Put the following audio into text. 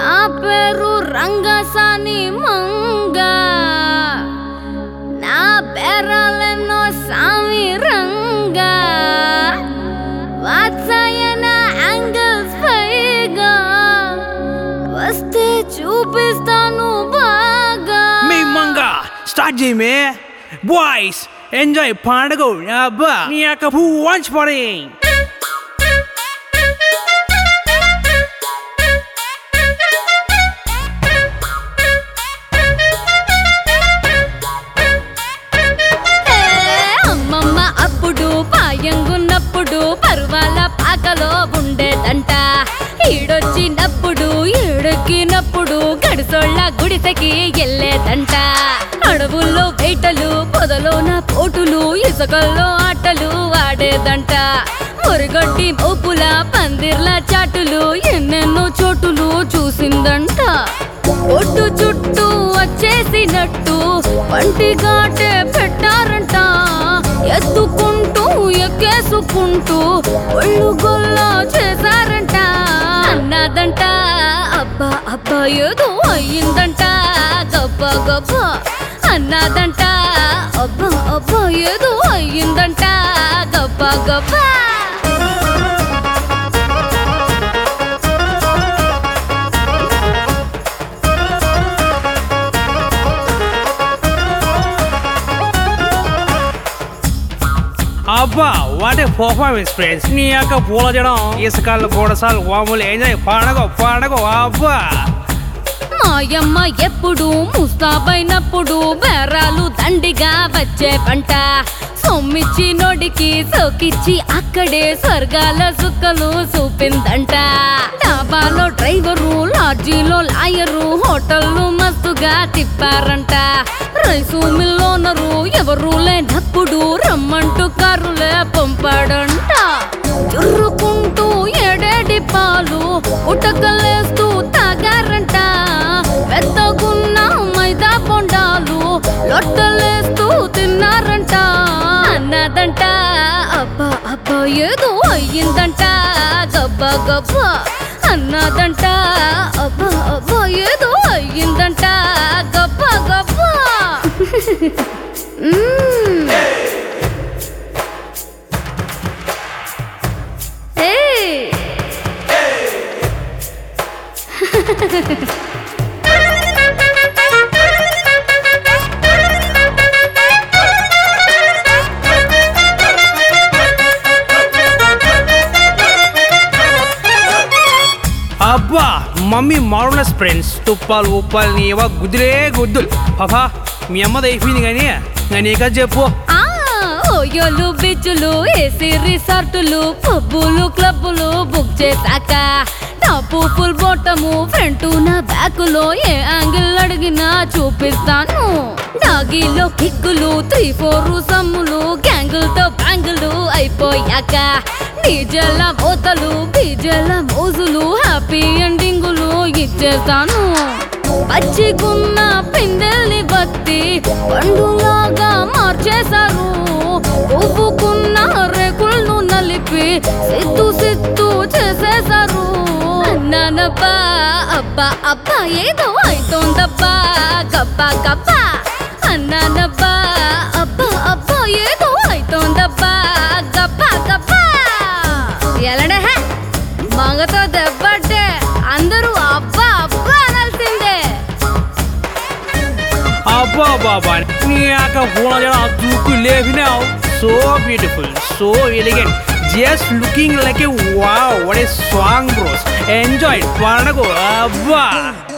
నా పేరు రంగసాని మంగ నా పేరాలెన్నో సామి రంగ వాత్సాయన యాంగిల్స్ పైగా వస్తే చూపిస్తాను బాగా మీ మంగ స్టార్ట్ చేయి మే బాయ్స్ ఎంజాయ్ పండుగ అబ్బా నీ యొక్క పువ్వు వాంచ్ పడే ఏ, అమ్మమ్మ అప్పుడు పాయంగున్నప్పుడు పరువాల పాకలో ఉండేదంట ఈడొచ్చినప్పుడు ఏడెక్కినప్పుడు గడిసోళ్ళ గుడిసెకి వెళ్ళేదంట అడవుల్లో వేటలు పొదలోన పోటులు ఇసుకల్లో ఆటలు ఆడేదంట మురిగొడ్డి మోపుల పందిర్ల చాటులు ఎన్నెన్నో చోటులు చూసిందంట ఒడ్డు చుట్టూ వచ్చేసినట్టు పంటి ఘాటే పెట్టారంట ఎత్తుకుంటూ ఎక్కేసుకుంటూ ఒళ్ళు గొల్ల చేశారంట అన్నదంట అబ్బా అబ్బా ఏదో అయ్యిందంట గబ్బ గబ్బ అన్నదంట అబ్బా అబ్బా ఏదో అయ్యిందంట గబ్బ గబ్బ అబ్బా వాట్ ఏ పర్ఫార్మెన్స్ ఫ్రెండ్స్ నీ యొక్క పూల జడం ఇసుకాళ్ళు గోడసాలు వాములు ఎంజాయ్ పండగ పండగ అబ్బా మాయమ్మ ఎప్పుడు ముస్తాబైనప్పుడు బేరాలు దండిగా వచ్చే పంట సొమ్మిచ్చి నోడికి సోకిచ్చి అక్కడే స్వర్గాల సుక్కలు చూపిందంట డాబాలో డ్రైవరు లాడ్జీలో లాయరు హోటల్లు మస్తుగా తిప్పారంట రైసు మిల్లోనరు ఎవరు లేనప్పుడు రమ్మంటూ కారులే పంపాడంట చుర్రుకుంటూ ఏడేడి పాలు ఉటకలేస్తూ తాగారంట పెద్దగున్న మైదా బొండాలు లొట్టలేస్తూ తిన్నారంట అన్నదంట అబ్బా అబ్బా ఏదో అయ్యిందంట గబ్బ గబ్బ అన్నదంట అబ్బా అబ్బా ఏదో అయ్యిందంట గబ్బ గబ్బ మ్మ్. Hey! అబ్బా మమ్మీ మారునస్ ఫ్రెండ్స్ తుప్పాలు ఉప్పాలు నీవా గుద్దులే గుద్దులు పాపా మీ అమ్మది అయిపోయింది కానీ ఇంకా నీకా చెప్పు ఆ ఓయోలు బీచ్లు ఏసీ రిసార్టులు పబ్బులు క్లబ్బులు బుక్ చేశాక టాపు ఫుల్ బోటము ఫ్రంట్ నా బ్యాకులో ఏ యాంగిల్ అడిగినా చూపిస్తాను డాగీలో కిక్కులు త్రీ ఫోర్ సమ్ములు గ్యాంగులతో బ్యాంగులు అయిపోయాక డీజేల మోతలు బీజేల మోజులు హ్యాపీ ఎండింగులు ఇచ్చేస్తాను పచ్చిగున్న పిందెల్ని బట్టి పండులాగా మార్చేశారు పువ్వుకున్న రేకులను నలిపి సిద్ధు సిద్ధు చేసేశారు అన్నానబ్బా అబ్బా అబ్బా ఏదో అయితోందబ్బా గబ్బా గబ్బా అన్నానబ్బా అబ్బా అబ్బా ఏదో అయితోందబ్బా గబ్బా గబ్బా ఎలడే మగతో దెబ్బట్టే అందరూ అబ్బా అబ్బా అనాల్సిందే అబ్బా బాబా నీ యొక్క పూల జడం దూకు లేపినావు so beautiful so elegant just looking like a wow what a song bros enjoy పండగ అబ్బా